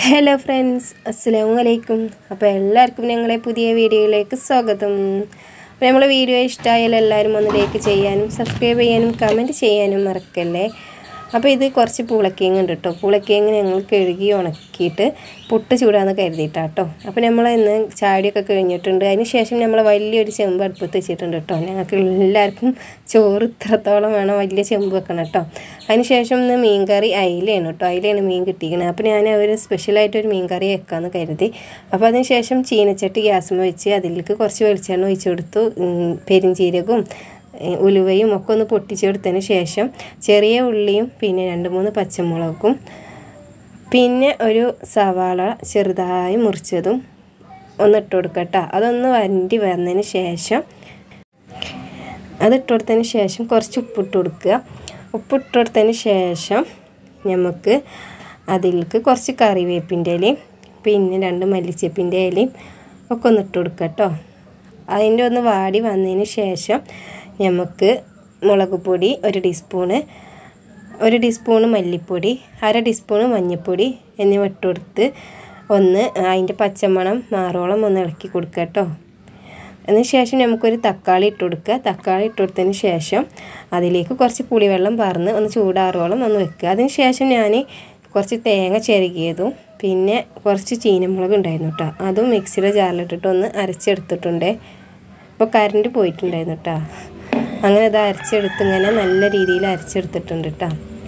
hello friends അസ്സലാമു അലൈക്കും അപ്പോൾ എല്ലാവർക്കും ഞങ്ങളെ പുതിയ വീഡിയോയിലേക്ക് സ്വാഗതം അപ്പോൾ നമ്മളെ വീഡിയോ ഇഷ്ടമായാലും എല്ലാവരും ഒന്ന് ലൈക്ക് ചെയ്യാനും സബ്സ്ക്രൈബ് ചെയ്യാനും കമൻറ്റ് ചെയ്യാനും മറക്കല്ലേ അപ്പോൾ ഇത് കുറച്ച് പൂളക്കേങ്ങ് ഉണ്ട് കേട്ടോ പൂളക്കേങ്ങ് ഞങ്ങൾ കഴുകി ഉണക്കിയിട്ട് പുട്ട് ചൂടാന്ന് കരുതിയിട്ടാട്ടോ അപ്പോൾ നമ്മൾ ഇന്ന് ചാടിയൊക്കെ കഴിഞ്ഞിട്ടുണ്ട് അതിന് ശേഷം നമ്മൾ വലിയൊരു ചെമ്പ് അടുപ്പത്ത് വെച്ചിട്ടുണ്ട് കേട്ടോ ഞങ്ങൾക്ക് എല്ലാവർക്കും ചോറ് ഇത്രത്തോളം വേണം വലിയ ചെമ്പ് വെക്കണം കേട്ടോ അതിന് ശേഷം ഇന്ന് മീൻ കറി അയിലയാണ് കേട്ടോ അയിലയാണ് മീൻ കിട്ടിയിരിക്കുന്നത് അപ്പോൾ ഞാൻ ഒരു സ്പെഷ്യലായിട്ടൊരു മീൻ കറി വെക്കാമെന്ന് കരുതി അപ്പോൾ അതിന് ശേഷം ചീനച്ചട്ടി ഗ്യാസുമ്മ വെച്ച് അതിലേക്ക് കുറച്ച് വെളിച്ചെണ്ണ ഒഴിച്ചു കൊടുത്തു ഉം, പെരിഞ്ചീരകവും ഏ, ഉലുവയും ഒക്കെ ഒന്ന് പൊട്ടിച്ചെടുത്തതിന് ശേഷം ചെറിയ ഉള്ളിയും പിന്നെ രണ്ട് മൂന്ന് പച്ചമുളകും പിന്നെ ഒരു സവാള ചെറുതായി മുറിച്ചതും ഒന്ന് ഇട്ട് കൊടുക്കട്ടോ അതൊന്ന് വരണ്ടി വന്നതിന് ശേഷം അത് ഇട്ട് കൊടുത്തതിന് ശേഷം കുറച്ച് ഉപ്പിട്ട് കൊടുക്കുക ഉപ്പിട്ട് കൊടുത്തതിന് ശേഷം നമുക്ക് അതിലേക്ക് കുറച്ച് കറിവേപ്പിൻ്റെ ഇലയും പിന്നെ രണ്ട് മല്ലിച്ചപ്പിൻ്റെ ഇലയും ഒക്കെ ഒന്ന് ഇട്ട് കൊടുക്കുക കേട്ടോ അതിൻ്റെ ഒന്ന് വാടി വന്നതിന് ശേഷം നമുക്ക് മുളക് പൊടി ഒരു ടീസ്പൂണ് ഒരു ടീസ്പൂണ് മല്ലിപ്പൊടി അര ടീസ്പൂണ് മഞ്ഞൾപ്പൊടി എന്നിവ ഇട്ട് കൊടുത്ത് ഒന്ന് അതിൻ്റെ പച്ചമണം മാറോളം ഒന്ന് ഇളക്കി കൊടുക്കുക കേട്ടോ അതിന് ശേഷം നമുക്കൊരു തക്കാളി ഇട്ട് കൊടുക്കുക തക്കാളി ഇട്ട് കൊടുത്തതിന് ശേഷം അതിലേക്ക് കുറച്ച് പുളിവെള്ളം പറന്ന് ഒന്ന് ചൂടാറോളം ഒന്ന് വെക്കുക അതിന് ശേഷം ഞാൻ കുറച്ച് തേങ്ങ ചിരകിയതും പിന്നെ കുറച്ച് ചീനമുളക് ഉണ്ടായിരുന്നു കേട്ടോ അതും മിക്സിയുടെ ജാറിലിട്ടിട്ട് ഒന്ന് അരച്ചെടുത്തിട്ടുണ്ട് ഇപ്പോൾ കറണ്ട് പോയിട്ടുണ്ടായിരുന്നു കേട്ടോ അങ്ങനെ അത് അരച്ചെടുത്ത് ഇങ്ങനെ നല്ല രീതിയിൽ അരച്ചെടുത്തിട്ടുണ്ട് കേട്ടോ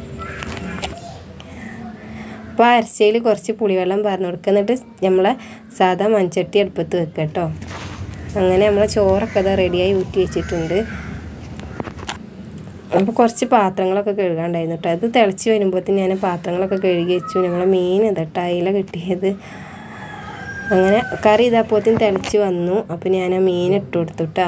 അപ്പോൾ അരച്ചയിൽ കുറച്ച് പുളിവെള്ളം പറഞ്ഞു കൊടുക്കുക എന്നിട്ട് നമ്മളെ സാധാ മൺചട്ടി അടുപ്പത്ത് വെക്കുക കേട്ടോ അങ്ങനെ നമ്മളെ ചോറൊക്കെ അത് റെഡിയായി ഊറ്റി വെച്ചിട്ടുണ്ട് അപ്പോൾ കുറച്ച് പാത്രങ്ങളൊക്കെ കഴുകാണ്ടായിരുന്നു കേട്ടോ അത് തിളച്ച് വരുമ്പോഴത്തേന് ഞാൻ പാത്രങ്ങളൊക്കെ കഴുകി വെച്ചു നമ്മളെ മീൻ ഇതട്ടോ അയില കിട്ടിയത് അങ്ങനെ കറി ഇതാപ്പോഴത്തേന് തിളച്ച് വന്നു അപ്പോൾ ഞാൻ ആ മീൻ ഇട്ട് കൊടുത്തു കേട്ടോ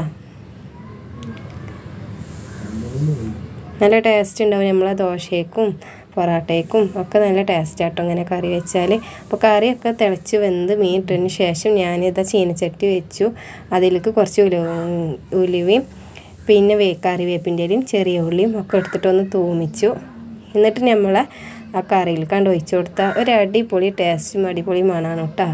നല്ല ടേസ്റ്റ് ഉണ്ടാവും നമ്മളെ ദോശയ്ക്കും പൊറാട്ടയ്ക്കും ഒക്കെ നല്ല ടേസ്റ്റ് ആട്ടോ ഇങ്ങനെ കറി വെച്ചാൽ അപ്പോൾ കറിയൊക്കെ തിളച്ച് വെന്ത് മീൻ ഇട്ടതിന് ശേഷം ഞാനിതാ ചീനച്ചട്ടി വെച്ചു അതിലേക്ക് കുറച്ച് ഉലു ഉലുവയും പിന്നെ വേ കറിവേപ്പിൻ്റെ ഇലയും ചെറിയ ഉള്ളിയും ഒക്കെ എടുത്തിട്ടൊന്ന് തൂമിച്ചു എന്നിട്ട് നമ്മൾ ആ കറിയിൽ കണ്ട് ഒഴിച്ചു കൊടുത്താൽ ഒരു അടിപൊളി ടേസ്റ്റും അടിപൊളി മണമാണ് കേട്ടോ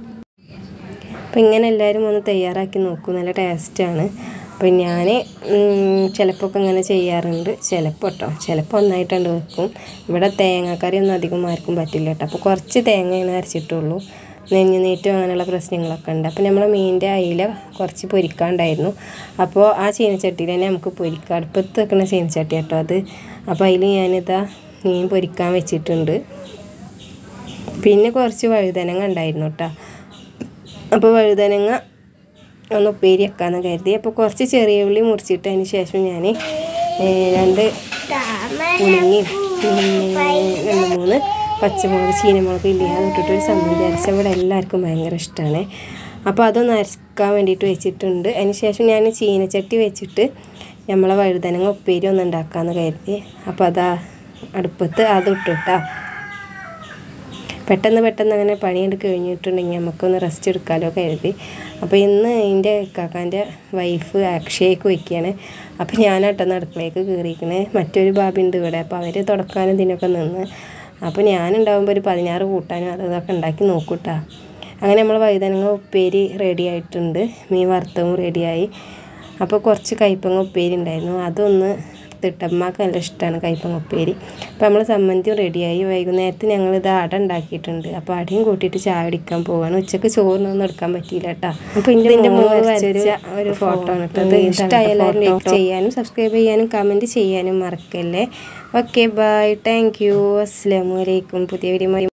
അപ്പോൾ ഇങ്ങനെ എല്ലാവരും ഒന്ന് തയ്യാറാക്കി നോക്കൂ നല്ല ടേസ്റ്റാണ് അപ്പോൾ ഞാൻ ചിലപ്പോൾ ഒക്കെ ഇങ്ങനെ ചെയ്യാറുണ്ട് ചിലപ്പോൾ കേട്ടോ ചിലപ്പോൾ ഒന്നായിട്ടുണ്ട് വെക്കും ഇവിടെ തേങ്ങാക്കറി ഒന്നും അധികം ആർക്കും പറ്റില്ല കേട്ടോ അപ്പോൾ കുറച്ച് തേങ്ങയാണ് അരച്ചിട്ടുള്ളൂ നെഞ്ഞ് നീറ്റും അങ്ങനെയുള്ള പ്രശ്നങ്ങളൊക്കെ ഉണ്ട് അപ്പോൾ നമ്മൾ മീനിൻ്റെ അയില കുറച്ച് പൊരിക്കാണ്ടായിരുന്നു അപ്പോൾ ആ ചീനച്ചട്ടിയിൽ തന്നെ നമുക്ക് പൊരിക്കാം അടുപ്പത്ത് വെക്കുന്ന ചീനച്ചട്ടി കേട്ടോ അത് അപ്പോൾ അതിൽ ഞാനിതാ മീൻ പൊരിക്കാൻ വെച്ചിട്ടുണ്ട് പിന്നെ കുറച്ച് വഴുതനങ്ങ ഉണ്ടായിരുന്നു കേട്ടോ അപ്പോൾ വഴുതനങ്ങ ഒന്ന് ഉപ്പേരി വെക്കാമെന്ന് കരുതി അപ്പോൾ കുറച്ച് ചെറിയ ഉള്ളി മുറിച്ചിട്ട് അതിന് ശേഷം ഞാൻ രണ്ട് ഉണങ്ങിയും പിന്നെ രണ്ട് മൂന്ന് പച്ചമുളക് ചീനമുളക് ഇല്ലേ അത് ഇട്ടിട്ട് ഒരു സമ്മതി അരച്ച ഇവിടെ എല്ലാവർക്കും ഭയങ്കര ഇഷ്ടമാണ് അപ്പോൾ അതൊന്ന് അരക്കാൻ വേണ്ടിയിട്ട് വെച്ചിട്ടുണ്ട് അതിന് ശേഷം ഞാൻ ചീനച്ചട്ടി വെച്ചിട്ട് നമ്മളെ വഴുതനങ്ങ ഉപ്പേരി ഒന്ന് ഉണ്ടാക്കാമെന്ന് കരുതി അപ്പോൾ അതാ അടുപ്പത്ത് അത് ഇട്ടിട്ടാ പെട്ടെന്ന് പെട്ടെന്ന് അങ്ങനെ പണിയെടുത്ത് കഴിഞ്ഞിട്ടുണ്ടെങ്കിൽ നമുക്കൊന്ന് റെസ്റ്റ് എടുക്കാമല്ലോ കരുതി അപ്പോൾ ഇന്ന് എൻ്റെ കാക്കാൻ്റെ വൈഫ് അക്ഷയ്ക്ക് വയ്ക്കുകയാണ് അപ്പോൾ ഞാനാട്ടെന്ന് അടുക്കളയ്ക്ക് കയറിയിരിക്കണേ മറ്റൊരു ബാബുണ്ട് ഇവിടെ അപ്പോൾ അവർ തുടക്കാനും ഇതിനൊക്കെ നിന്ന് അപ്പോൾ ഞാനുണ്ടാകുമ്പോൾ ഒരു പതിനാറ് കൂട്ടാനും അത് ഇതൊക്കെ ഉണ്ടാക്കി നോക്കൂട്ടാ അങ്ങനെ നമ്മൾ വഴുതനങ്ങ ഉപ്പേരി റെഡി ആയിട്ടുണ്ട് മീൻ വറുത്തതും റെഡിയായി അപ്പോൾ കുറച്ച് കയ്പങ്ങ ഉപ്പേരി ഉണ്ടായിരുന്നു അതൊന്ന് തിട്ടമ്മക്ക് നല്ല ഇഷ്ടമാണ് കയ്പങ്ങ ഉപ്പേരി അപ്പോൾ നമ്മൾ സമ്മന്തിയും റെഡിയായി വൈകുന്നേരത്ത് ഞങ്ങൾ ഇത് അട ഉണ്ടാക്കിയിട്ടുണ്ട് അപ്പോൾ അടയും കൂട്ടിയിട്ട് ചായ അടിക്കാൻ പോവാണ് ഉച്ചക്ക് ചോറിനൊന്നും എടുക്കാൻ പറ്റിയില്ല കേട്ടോ അപ്പോൾ ഇതിൻ്റെ മോള് വരച്ച ഒരു ഫോട്ടോ ആണ് കേട്ടോ അത് ഇഷ്ടമായ എല്ലാവരും ലൈക്ക് ചെയ്യാനും സബ്സ്ക്രൈബ് ചെയ്യാനും കമൻറ്റ് ചെയ്യാനും മറക്കല്ലേ ഓക്കെ ബൈ താങ്ക് യു അസ്സാം വലൈക്കും പുതിയ വീഡിയോ